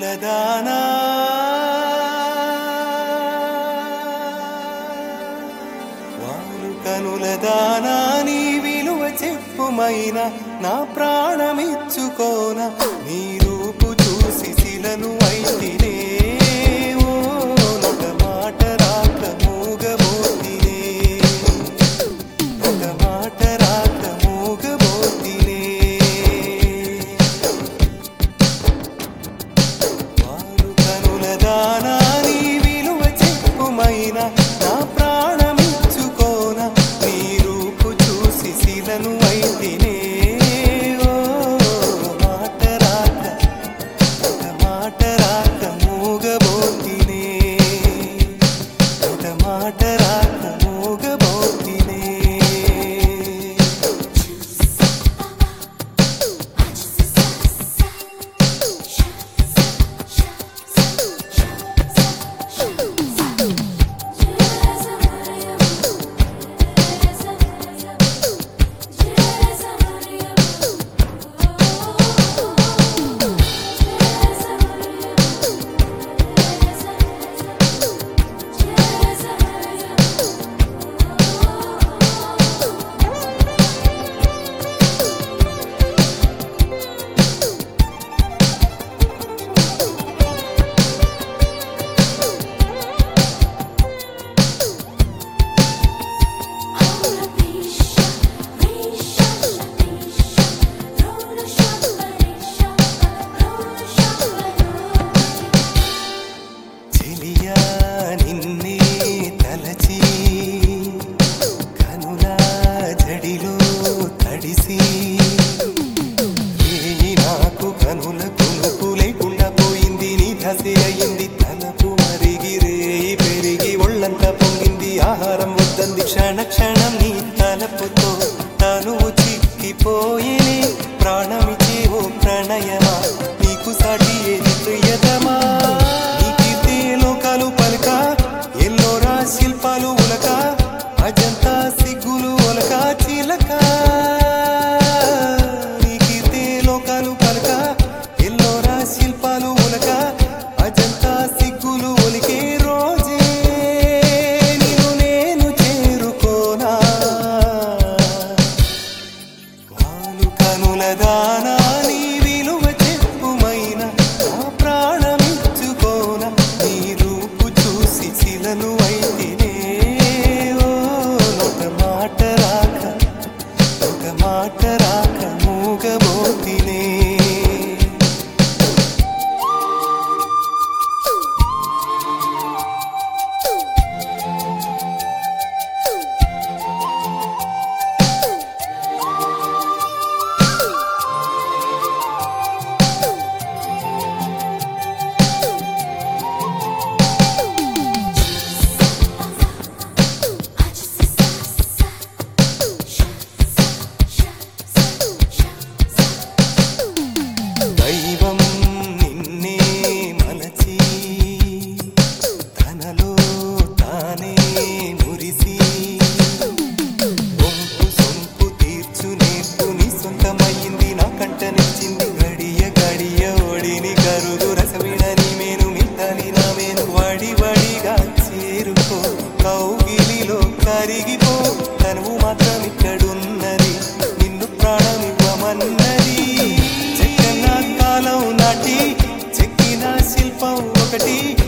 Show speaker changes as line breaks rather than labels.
కనుల దానా వాలు కనుల దానా నీ విలువ చెప్పుమైన నా ప్రాణమిచ్చుకోన నీ రూపు చూసి శిలను అయితినే ఓ నొక మాట రాక మూగబోతినే ఒక మాట రాక మూగబోతినే వారు కనుల దానా నీ విలువ చెప్పుమైన నా ప్రాణమిచ్చుకోన నీ రూపు చూసి శిలను అయితేనే ఓ మాట రాక ఒక మాట రాక మూగబోతినే ఒక మాట రాక మూగబోతినే చెలియా నిన్నే తలచి కనుల జడిలో తడిసి ఏయి నాకు కనుల కునుకు లేకుండా పోయింది నీ దశ అయింది తలపు మరిగి రేయి పెరిగి ఒళ్ళంతా పొంగింది ఆహారం వద్దంది క్షణ క్షణం నీ తలపుతో తనువు చిక్కిపోయేనే ప్రాణమిచ్చే ఓ ప్రణయమా నీకు సాటి ఏది ప్రియతమా నీ కీర్తి లోకాలు పలక ఎల్లోరా శిల్పాలు ఉలక అజంతా సిగ్గులు ఒలక చిలక నీ కీర్తి లోకాలు పలక ఎల్లోరా శిల్పాలు ఉలక అజంతా సిగ్గులు ఒలికే రోజే నిన్ను నేను చేరుకోనా వాలు కనుల దానా నీ విలువ చెప్పుమైన నా ప్రాణమిచ్చుకోన నీ రూపు చూసి శిలను అయితేనే ఓ ఒక మాట రాక ఒక మాట రాక మూగబోతినే దైవం నిన్నే మలచి తనలో తానే మురిసి ఒంపు సొంపు తీర్చు నేర్పు నీ సొంతమయ్యింది నా కంట నిలిచింది గడియ గడియ ఒడిని కరుదు రసవిడని మేను మిట్టని నా మేను వడి వడిగా చేరుకో కౌగిలిలో కరిగిపో తనువు మాత్రం ఇక్కడున్నది నిన్ను ప్రాణమివ్వమన్నది చెక్కన కాలం నాటి చెక్కిన శిల్పం ఒకటి